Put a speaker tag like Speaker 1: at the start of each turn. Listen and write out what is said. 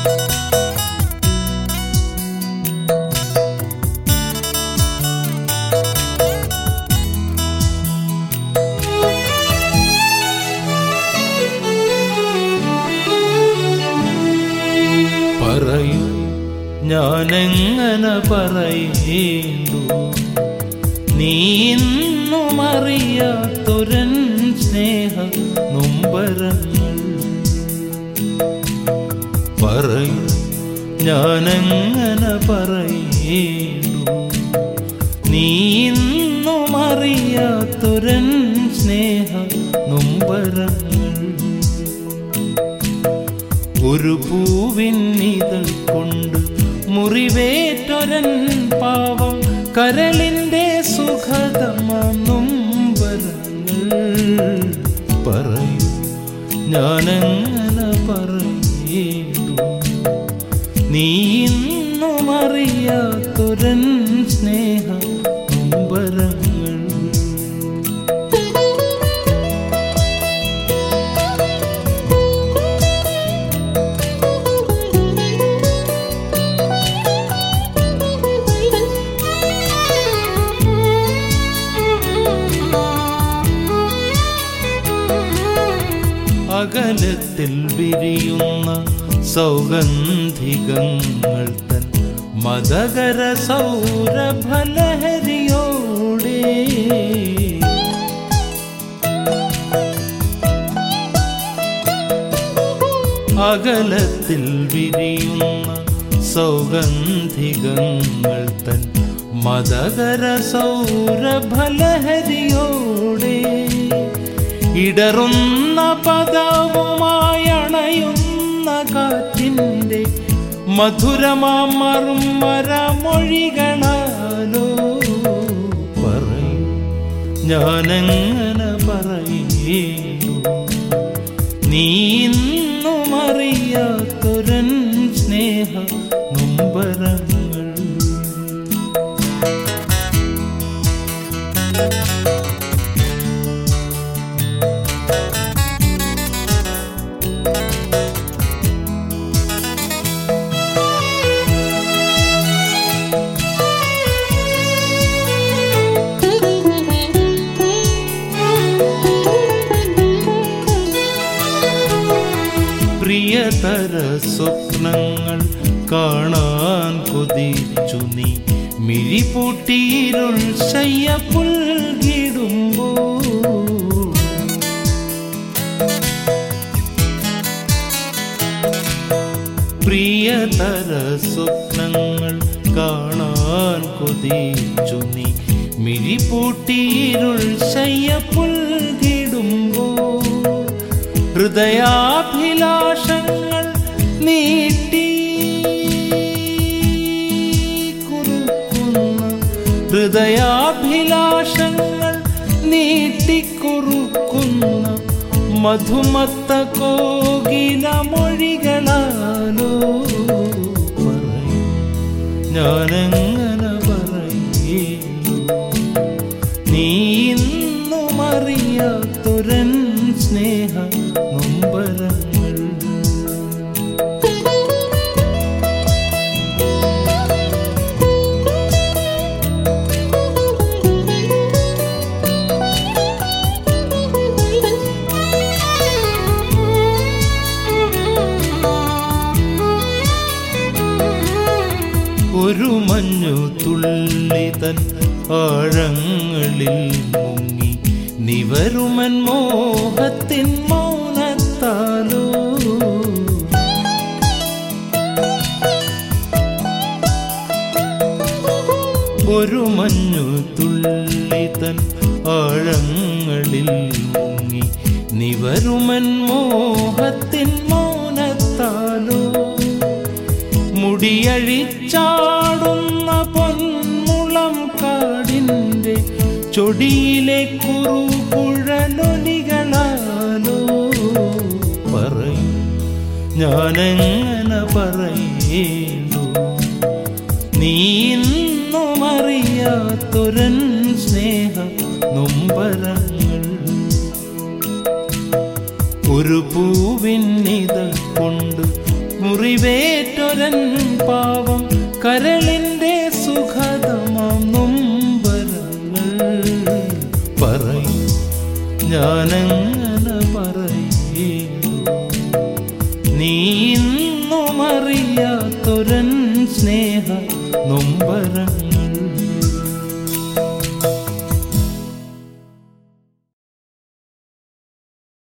Speaker 1: പറയൂ ഞാനെങ്ങനെ പറയേണ്ടു നീ ഇന്നും അറിയാത്തൊരൻ സ്നേഹ നൊമ്പരങ്ങൾ പറയൂ ഞാനെങ്ങനെ പറയേണ്ടു നീ ഇന്നും അറിയാത്തൊരൻ സ്നേഹ നൊമ്പരങ്ങൾ ഒരു പൂവിൻ ഇതൾ കൊണ്ട് മുറിവേറ്റൊരൻ പാവം കരളിന്റെ സുഖതമാം വരങ്ങൾ പറയൂ ഞാനെങ്ങനെ പറയേണ്ടു നീ ഇന്നും അറിയാത്തൊരൻ സ്നേഹ നൊമ്പരങ്ങൾ അകലത്തിൽ വിരിയുന്ന സൗഗന്ധികങ്ങൾ തൻ മതകര സൗരഭലഹരിയോടെ അകലത്തിൽ വിരിയുന്ന സൗഗന്ധികങ്ങൾ തൻ മതകര സൗരഭലഹരിയോടെ ഇടറുന്ന പദവുമായി അണയുന്ന കാറ്റിൻ്റെ മധുരമാമറും മരമൊഴികളാലോ പറയൂ ഞാനെങ്ങനെ പറയേണ്ടു നീ ഇന്നും അറിയാത്തൊരൻ സ്നേഹ നൊമ്പരങ്ങൾ പ്രിയതര സ്വപ്നങ്ങൾ കാണാൻ കൊതിച്ചു നീ മിഴിപൂട്ടിയിരുൾ ശയ്യ പുൽകിടുമ്പോ പ്രിയതര സ്വപ്നങ്ങൾ കാണാൻ കൊതിച്ചു നീ മിഴിപൂട്ടിയിരുൾ ശയ്യ പുൽകിടുമ്പോ ഹൃദയാഭിലാഷങ്ങൾ നീട്ടി കുറുക്കുന്ന ഹൃദയാഭിലാഷങ്ങൾ നീട്ടിക്കുറുക്കുന്ന മധുമത്ത കോകില മൊഴികളാലോ പറയും ഞാനെങ്ങനെ പറയേണ്ടു നീ ഇന്നും അറിയാത്തൊരൻ സ്നേഹ നൊമ്പരങ്ങൾ ഒരു മഞ്ഞു തുള്ളി തൻ ആഴങ്ങളിൽ മുങ്ങി നിവരുമൻ മോഹത്തിൻ മൗനത്താലോ ഒരു മഞ്ഞു തുള്ളി തൻ ആഴങ്ങളിൽ മുങ്ങി നിവരുമൻ മോഹത്തിൻ മൗനത്താലോ മുടിയഴിച്ചാടുന്ന പൊന്മുളം കാടിൻ്റെ ചൊടിയിലെ കുറുകുഴലൊലികളാലോ പറയും ഞാനെങ്ങനെ പറയേണ്ടു നീ ഇന്നും അറിയാത്തൊരൻ സ്നേഹ നൊമ്പരങ്ങൾ ഒരു പൂവിൻ ഇതൾ കൊണ്ട് മുറിവേറ്റൊരൻ പാവം കരളിന്റെ സുഖതമാം നൊമ്പരങ്ങൾ പറയും ഞാനങ്ങനെ പറയേണ്ടു നീ ഇന്നും അറിയാത്തൊരൻ സ്നേഹ നൊമ്പരങ്ങൾ